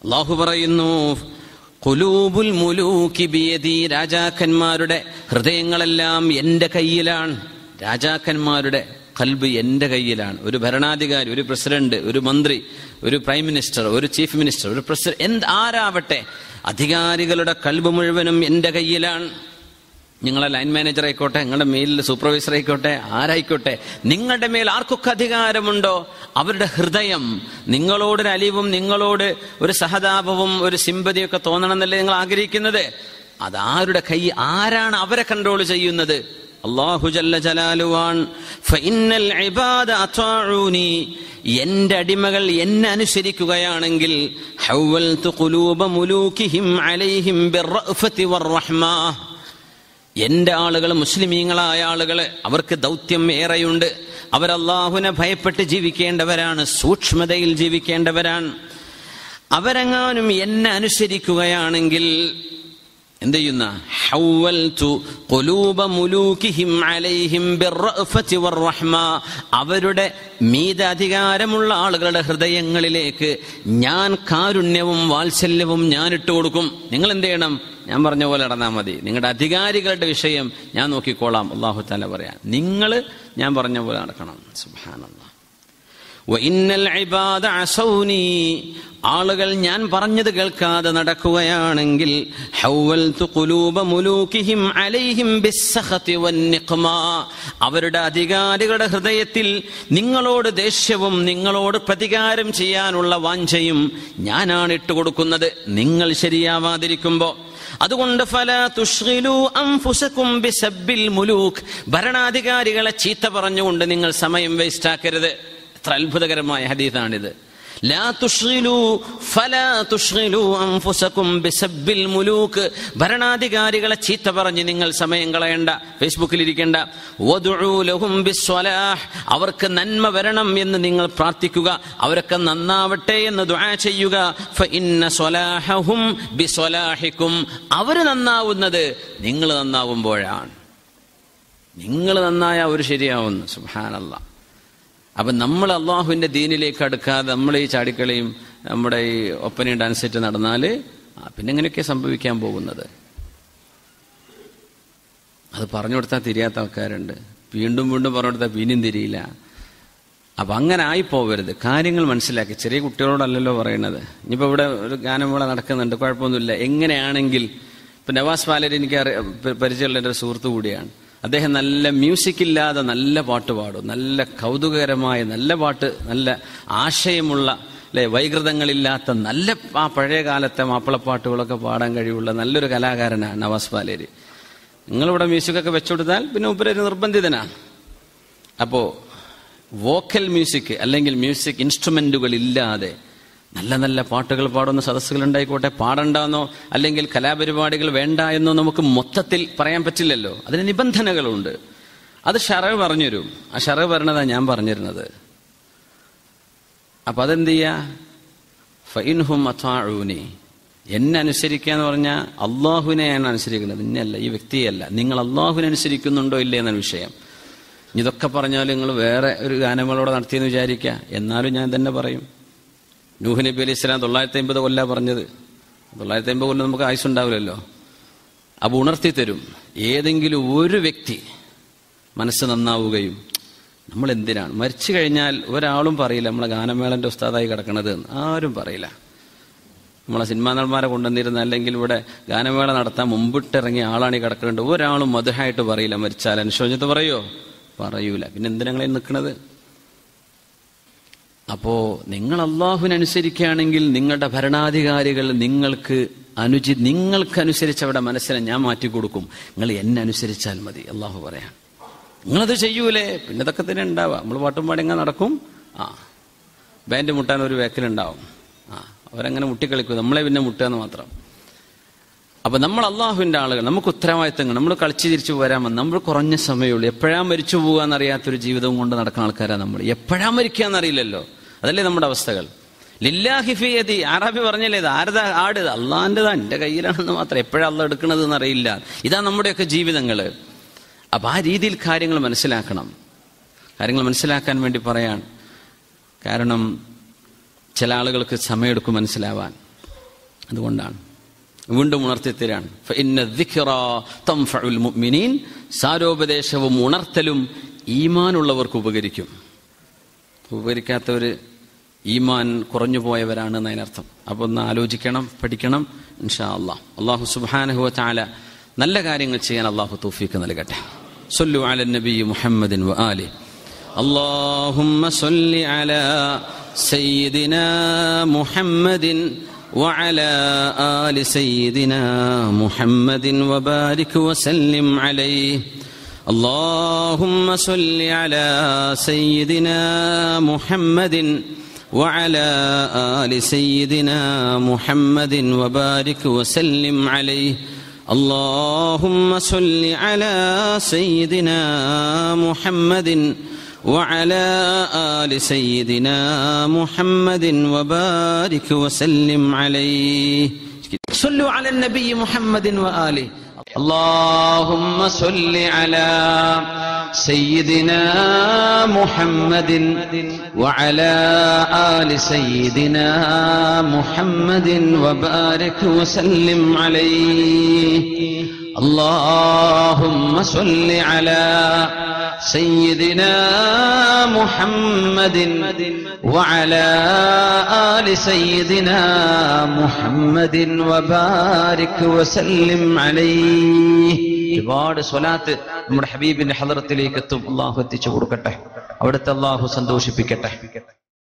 അള്ളാഹു പറയുന്നു കുലൂബുൽ മുലൂക്കി ബിയദി രാജാക്കന്മാരുടെ ഹൃദയങ്ങളെല്ലാം എൻ്റെ കയ്യിലാണ് രാജാക്കന്മാരുടെ കൽബ് എൻ്റെ കയ്യിലാണ് ഒരു ഭരണാധികാരി ഒരു പ്രസിഡന്റ് ഒരു മന്ത്രി ഒരു പ്രൈം മിനിസ്റ്റർ ഒരു ചീഫ് മിനിസ്റ്റർ ഒരു പ്രസിഡന്റ് എന്ത് ആരാവട്ടെ അധികാരികളുടെ കൽബ് മുഴുവനും എൻ്റെ കയ്യിലാണ് നിങ്ങളെ ലൈൻ മാനേജർ ആയിക്കോട്ടെ നിങ്ങളുടെ മേലിൽ സൂപ്പർവൈസർ ആയിക്കോട്ടെ ആരായിക്കോട്ടെ നിങ്ങളുടെ മേൽ ആർക്കൊക്കെ അധികാരമുണ്ടോ അവരുടെ ഹൃദയം നിങ്ങളോടൊരു അലിവും നിങ്ങളോട് ഒരു സഹതാപവും ഒരു സിമ്പതിയൊക്കെ തോന്നണം എന്നല്ലേ നിങ്ങൾ ആഗ്രഹിക്കുന്നത് അതാരുടെ കൈ ആരാണ് അവരെ കൺട്രോൾ ചെയ്യുന്നത് അള്ളാഹു ജല്ല ജലാലുവാൻ ഫഇന്നൽ ഇബാദ അത്വാഊനി എന്റെ അടിമകൾ എന്നെ അനുസരിക്കുകയാണെങ്കിൽ ഹൗവൽതു ഖുലൂബ മുലൂകിഹിം അലൈഹിം ബിർറഅഫതി വറഹ്മ എന്റെ ആളുകൾ മുസ്ലിമീങ്ങളായ ആളുകള് അവർക്ക് ദൗത്യം ഏറെയുണ്ട് അവർ അള്ളാഹുവിനെ ഭയപ്പെട്ട് ജീവിക്കേണ്ടവരാണ് സൂക്ഷ്മതയിൽ ജീവിക്കേണ്ടവരാണ് അവരെങ്ങാനും എന്നെ അനുസരിക്കുകയാണെങ്കിൽ എന്ത് ചെയ്യുന്ന ഹൗവൽതു ഖുലൂബ മുലൂകിഹിം അലൈഹിം ബിർറഅഫതി വറഹ്മ അവരുടെ മീത അധികാരമുള്ള ആളുകളുടെ ഹൃദയങ്ങളിലേക്ക് ഞാൻ കാരുണ്യവും വാത്സല്യവും ഞാൻ ഇട്ട് കൊടുക്കും നിങ്ങൾ എന്ത് ചെയ്യണം ഞാൻ പറഞ്ഞ പോലെ നടന്നാൽ മതി നിങ്ങളുടെ അധികാരികളുടെ വിഷയം ഞാൻ നോക്കിക്കോളാം അള്ളാഹു താല പറയാം നിങ്ങൾ ഞാൻ പറഞ്ഞ പോലെ നടക്കണം സുബ്ഹാനല്ലാഹ് വഇന്നൽ ഇബാദ അസൗനി ആളുകൾ ഞാൻ പറഞ്ഞത് കേൾക്കാതെ നടക്കുകയാണെങ്കിൽ ഹൗവൽതു ഖുലൂബ മുലൂകിഹിം അലൈഹിം ബിസ്സഖതി വന്നിഖ്മ അവരുടെ അധികാരികളുടെ ഹൃദയത്തിൽ നിങ്ങളോട് ദേഷ്യവും നിങ്ങളോട് പ്രതികാരം ചെയ്യാനുള്ള വാഞ്ചയും ഞാനാണ് ഇട്ടുകൊടുക്കുന്നത് നിങ്ങൾ ശരിയാവാതിരിക്കുമ്പോ അതുകൊണ്ട് ഫല തുഷ്ഗിലു അംഫുസക്കും ബിസബ്ബിൽ മുലൂക്ക് ഭരണാധികാരികളെ ചീത്ത പറഞ്ഞുകൊണ്ട് നിങ്ങൾ സമയം വേസ്റ്റ് ആക്കരുത് എത്ര അത്ഭുതകരമായ ഹദീസാണിത് ലാ തുഷ്ഗിലു ഫലാ തുഷ്ഗിലു അൻഫുസകും ബിസബ്ബിൽ മുലൂക്ക് ഭരണാധികാരികളെ ചീത്ത പറഞ്ഞ് നിങ്ങൾ സമയം കളയണ്ട ഫേസ്ബുക്കിൽ ഇരിക്കേണ്ട വദുഉ ലഹും ബിസ്വലാഹ് അവർക്ക് നന്മ വരണം എന്ന് നിങ്ങൾ പ്രാർത്ഥിക്കുക അവരൊക്കെ നന്നാവട്ടെ എന്ന് ദുആ ചെയ്യുക ഫഇന്ന സ്വലാഹഹും ബിസ്വലാഹിക്കും അവർ നന്നാവുന്നത് നിങ്ങൾ നന്നാവുമ്പോഴാണ് നിങ്ങൾ നന്നായ അവർ ശരിയാവുന്നു സുബ്ഹാനല്ലാഹ് അപ്പൊ നമ്മൾ അള്ളാഹുവിന്റെ ദീനിലേക്ക് അടുക്കാതെ നമ്മൾ ഈ ചാടിക്കളിയും നമ്മുടെ ഈ ഒപ്പനയും ഡാൻസ് സെറ്റ് നടന്നാല് ആ, പിന്നെ എങ്ങനെയൊക്കെ സംഭവിക്കാൻ പോകുന്നത് അത് പറഞ്ഞു കൊടുത്താൽ തിരിയാത്ത ആൾക്കാരുണ്ട് വീണ്ടും വീണ്ടും പറഞ്ഞു കൊടുത്താൽ പിന്നെയും തിരിയില്ല അപ്പൊ അങ്ങനെ ആയിപ്പോവരുത് കാര്യങ്ങൾ മനസ്സിലാക്കി ചെറിയ കുട്ടികളോടല്ലല്ലോ പറയുന്നത് ഇനിയിപ്പോ ഇവിടെ ഒരു ഗാനമേള നടക്കുന്നുണ്ട് കുഴപ്പമൊന്നുമില്ല എങ്ങനെയാണെങ്കിൽ ഇപ്പൊ നവാസ് പാലരി എനിക്ക് അറി- പ- പരിചയമുള്ള എൻ്റെ ഒരു സുഹൃത്തു കൂടിയാണ് അദ്ദേഹം നല്ല മ്യൂസിക് ഇല്ലാതെ നല്ല പാട്ട് പാടും നല്ല കൗതുകകരമായ നല്ല പാട്ട് നല്ല ആശയമുള്ള അല്ലെ വൈകൃതങ്ങളില്ലാത്ത നല്ല ആ പഴയ കാലത്തെ മാപ്പിളപ്പാട്ടുകളൊക്കെ പാടാൻ കഴിവുള്ള നല്ലൊരു കലാകാരനാണ് നവാസ് പാലേരി നിങ്ങളിവിടെ മ്യൂസിക്കൊക്കെ വെച്ചുകൊടുത്താൽ പിന്നെ ഉപരി നിർബന്ധിതനാണ് അപ്പോ വോക്കൽ മ്യൂസിക് അല്ലെങ്കിൽ മ്യൂസിക് ഇൻസ്ട്രുമെന്റുകൾ ഇല്ലാതെ നല്ല നല്ല പാട്ടുകൾ പാടുന്ന സദസ്സുകൾ ഉണ്ടായിക്കോട്ടെ പാടണ്ടെന്നോ അല്ലെങ്കിൽ കലാപരിപാടികൾ വേണ്ട എന്നോ നമുക്ക് മൊത്തത്തിൽ പറയാൻ പറ്റില്ലല്ലോ അതിന് നിബന്ധനകളുണ്ട് അത് ഷറവ് പറഞ്ഞുതരും ആ ഷറവ് പറഞ്ഞതാ ഞാൻ പറഞ്ഞിരുന്നത് അപ്പൊ അതെന്ത് ചെയ്യാ ഫൈൻഹും അഥാഴൂനി എന്നെ അനുസരിക്കുക എന്ന് പറഞ്ഞാൽ അള്ളാഹുവിനെയാണ് അനുസരിക്കുന്നത് ഇന്നല്ല ഈ വ്യക്തിയല്ല നിങ്ങൾ അള്ളാഹുവിനെ അനുസരിക്കുന്നുണ്ടോ ഇല്ലേ എന്നാണ് വിഷയം ഇതൊക്കെ പറഞ്ഞാൽ നിങ്ങൾ വേറെ ഒരു ഗാനമേളോടെ നടത്തിയെന്ന് വിചാരിക്കുക എന്നാലും ഞാൻ തന്നെ പറയും നൂഹ് നബി അലൈഹി സ്വലാം തൊള്ളായിരത്തി അമ്പത് കൊല്ല പറഞ്ഞത് തൊള്ളായിരത്തി അമ്പത് കൊല്ലം നമുക്ക് ആയുസുണ്ടാവില്ലല്ലോ അപ്പൊ ഉണർത്തി തരും ഏതെങ്കിലും ഒരു വ്യക്തി മനസ്സ് നന്നാവുകയും നമ്മൾ എന്തിനാണ് മരിച്ചു കഴിഞ്ഞാൽ ഒരാളും പറയില്ല നമ്മളെ ഗാനമേളന്റെ ഉസ്താദായി കിടക്കണത് എന്ന് ആരും പറയില്ല നമ്മളെ സിനിമാ നടന്മാരെ കൊണ്ടുവന്നിരുന്ന അല്ലെങ്കിൽ ഇവിടെ ഗാനമേള നടത്താൻ മുമ്പിട്ടിറങ്ങിയ ആളാണ് ഈ കിടക്കുന്നുണ്ട് ഒരാളും മധുഹായിട്ട് പറയില്ല മരിച്ചാൽ അനുശോചിത്ത് പറയോ പറയൂല പിന്നെ എന്തിനാ നിൽക്കുന്നത് അപ്പോ നിങ്ങൾ അള്ളാഹുവിനനുസരിക്കുകയാണെങ്കിൽ നിങ്ങളുടെ ഭരണാധികാരികൾ നിങ്ങൾക്ക് അനുചി നിങ്ങൾക്കനുസരിച്ച് അവിടെ മനസ്സിനെ ഞാൻ മാറ്റിക്കൊടുക്കും നിങ്ങൾ എന്നെ അനുസരിച്ചാൽ മതി അള്ളാഹു പറയാൻ നിങ്ങളത് ചെയ്യൂലേ പിന്നെ ഇതൊക്കെ തന്നെ ഉണ്ടാവുക നമ്മൾ പാട്ടും പാടി ഇങ്ങനെ നടക്കും ആ ബാൻഡ് മുട്ടാൻ ഒരു വേക്കലുണ്ടാവും ആ അവരങ്ങനെ മുട്ടിക്കളിക്കും നമ്മളെ പിന്നെ മുട്ടുകയെന്ന് മാത്രം അപ്പൊ നമ്മൾ അള്ളാഹുവിന്റെ ആളുകൾ നമുക്ക് ഉത്തരവാദിത്തങ്ങൾ നമ്മൾ കളിച്ചു തിരിച്ചു വരാൻ നമ്മൾ കുറഞ്ഞ സമയമുള്ളൂ എപ്പോഴാ മരിച്ചു പോകാന്നറിയാത്തൊരു ജീവിതം കൊണ്ട് നടക്കുന്ന ആൾക്കാരാണ് നമ്മൾ എപ്പോഴാ മരിക്കാന്നറിയില്ലല്ലോ അതല്ലേ നമ്മുടെ അവസ്ഥകൾ ലില്ലാഹിഫിയതി ആറാബി പറഞ്ഞല്ലേ ഇത് ആരതാ ആട് ഇത് അള്ളാഹിൻ്റെതാ എൻ്റെ കയ്യിലാണെന്ന് മാത്രം എപ്പോഴാ അള്ള എടുക്കണത് എന്നറിയില്ല ഇതാ നമ്മുടെയൊക്കെ ജീവിതങ്ങള് അപ്പൊ ആ രീതിയിൽ കാര്യങ്ങൾ മനസ്സിലാക്കണം കാര്യങ്ങൾ മനസ്സിലാക്കാൻ വേണ്ടി പറയാൻ കാരണം ചില ആളുകൾക്ക് സമയമെടുക്കും മനസ്സിലാവാൻ അതുകൊണ്ടാണ് വീണ്ടും ഉണർത്തിത്തരാണ് ഫഇന്ന الذِّكْرَ تَنْفَعُ الْمُؤْمِنِينَ സാരോപദേശവും ഉണർത്തലും ഈമാനുള്ളവർക്ക് ഉപകരിക്കും ഉപകരിക്കാത്തവർ ഈമാൻ കുറഞ്ഞു പോയവരാണ് എന്നതിനർത്ഥം അപ്പോൾ ഒന്ന് ആലോചിക്കണം പഠിക്കണം ഇൻഷാ അള്ളാഹ് അള്ളാഹു സുബാനഹുവ ചാല നല്ല കാര്യങ്ങൾ ചെയ്യാൻ അള്ളാഹു തൗഫീക്ക് നൽകട്ടെ സൊല്ലു അല നബി മുഹമ്മദിൻ വ ആലി اللهم صل على سيدنا محمد وعلى آل سيدنا محمد وبارك وسلم عليه اللهم صل على سيدنا محمد وعلى آل سيدنا محمد وبارك وسلم عليه اللهم صل على سيدنا محمد وعلى آل سيدنا محمد وبارك وسلم عليه صلوا على النبي محمد وآله اللهم صل على سيدنا محمد وعلى آل سيدنا محمد وبارك وسلم عليه اللهم صل على سيدنا محمد وعلى آل سيدنا محمد وبارك وسلم عليه ഒരുപാട് സ്വലാത്ത് നമ്മുടെ ഹബീബിന്റെ ഹലറത്തിലേക്ക് എത്തും അള്ളാഹു എത്തിച്ചു കൊടുക്കട്ടെ അവിടുത്തെ അള്ളാഹു സന്തോഷിപ്പിക്കട്ടെ